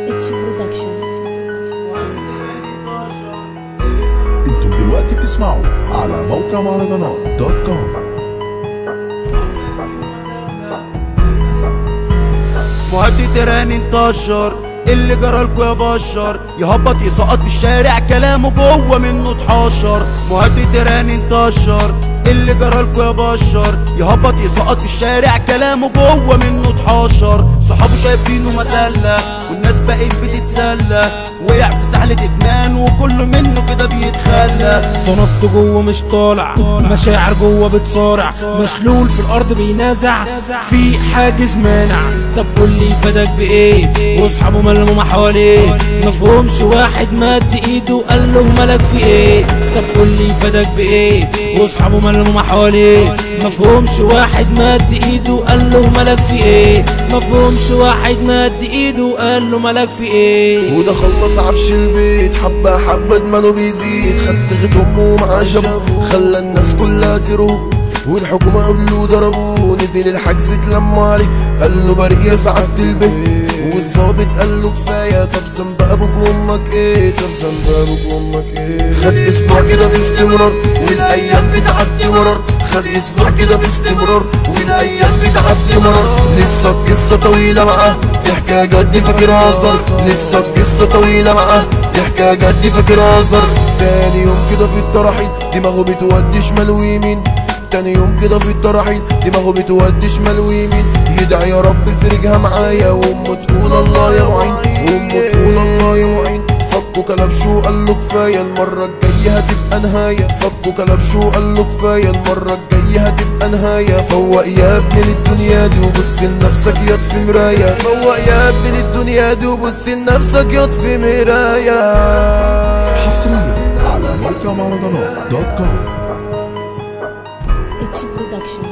اتش برودكشن انتم دلوقتي بتسمعوا على موقع مهرجانات دوت كوم مهدي تيران انتشر اللي جرالكوا يا بشر يهبط يسقط في الشارع كلامه جوه منه اتحشر مهدي تيران انتشر اللي جرالكوا يا بشر يهبط يسقط في الشارع كلامه جوه منه اتحشر صحابه شايفينه مسلة والناس بقت بتتسلى وقع في سحلة ادمان وكله منه كده بيتخلى طنط جوه مش طالع مشاعر جوه بتصارع مشلول في الارض بينازع في حاجز مانع طب قول لي فداك بايه واصحابه ملمومه حواليه مفهومش واحد مد ايده وقال له مالك في ايه طب قول لي فداك بايه واصحابه ملمومه حواليه مفهومش واحد مد ايده وقال له مالك في ايه مفهومش واحد مد ايده وقال له مالك في ايه وده خلص عفش البيت حبة حبة ادمانه بيزيد خد صيغة امه مع شبه خلى الناس كلها تروح والحكومة قبله ضربوه نزل الحجز اتلموا عليه قال له بريء يا سعادة البيت والظابط قال له كفاية طب ذنب ابوك وامك ايه طب ذنب ابوك وامك ايه خد اسبوع كده في استمرار والايام بتعدي مرار خد اسبوع كده في استمرار والايام بتعدي مرار لسه القصة طويلة معاه تحكي جد فاكرها هزار لسه القصة طويلة معاه تحكي جد فاكرها هزار تاني يوم كده في التراحيل دماغه بتودي شمال ويمين تاني يوم كده في التراحيل دماغه بتودي شمال ويمين يدعي يا رب فرجها معايا وامه تقول الله يا معين وامه تقول الله يا معين فكوا كلبشو قال له كفايه المره الجايه هتبقى نهايه فكوا كلبشو قال له كفايه المره الجايه هتبقى نهايه فوق يا ابن الدنيا دي وبص لنفسك ياض في مرايه فوق يا ابن الدنيا دي وبص لنفسك ياض في مرايه حصريا على موقع مهرجانات دوت كوم اتش برودكشن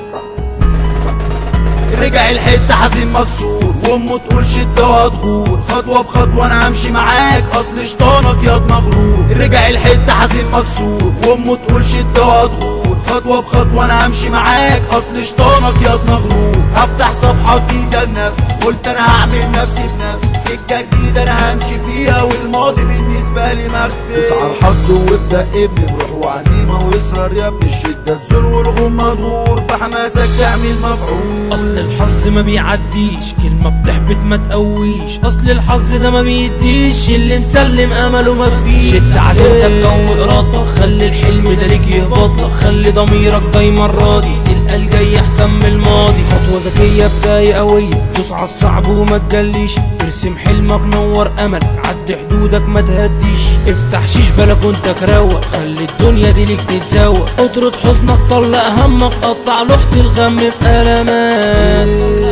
رجع الحتة حزين مكسور وامه تقول شدة وهتغور خطوة بخطوة انا همشي معاك اصل شيطانك ياض مغرور رجع الحتة حزين مكسور وامه تقول شدة وهتغور خطوة بخطوة انا همشي معاك اصل شيطانك ياض مغرور هفتح صفحة جديدة لنفسي قلت انا هعمل نفسي بنفسي سكة جديدة انا همشي فيها والماضي بالنسبة لي مخفي اسعى الحظ وابدأ ابني بروح وعزيمة واصرار يا ابن الشدة تزور والغم مدغور بحماسك تعمل مفعول اصل الحظ ما بيعديش كلمة بتحبط ما تقويش اصل الحظ ده ما بيديش اللي مسلم امله ما فيش شد عزيمتك قوي ارادتك خلي الحلم ده ليك يهبطلك خلي ضميرك دايما راضي تلقى الجاي احسن من الماضي خطوة ذكية بداية قوية دوس على الصعب وما تجليش ارسم حلمك نور املك عد حدودك ما تهديش افتح شيش بلكونتك روق خلي الدنيا دي ليك تتزوق اطرد حزنك طلق همك قطع لوحة الغم بقلمات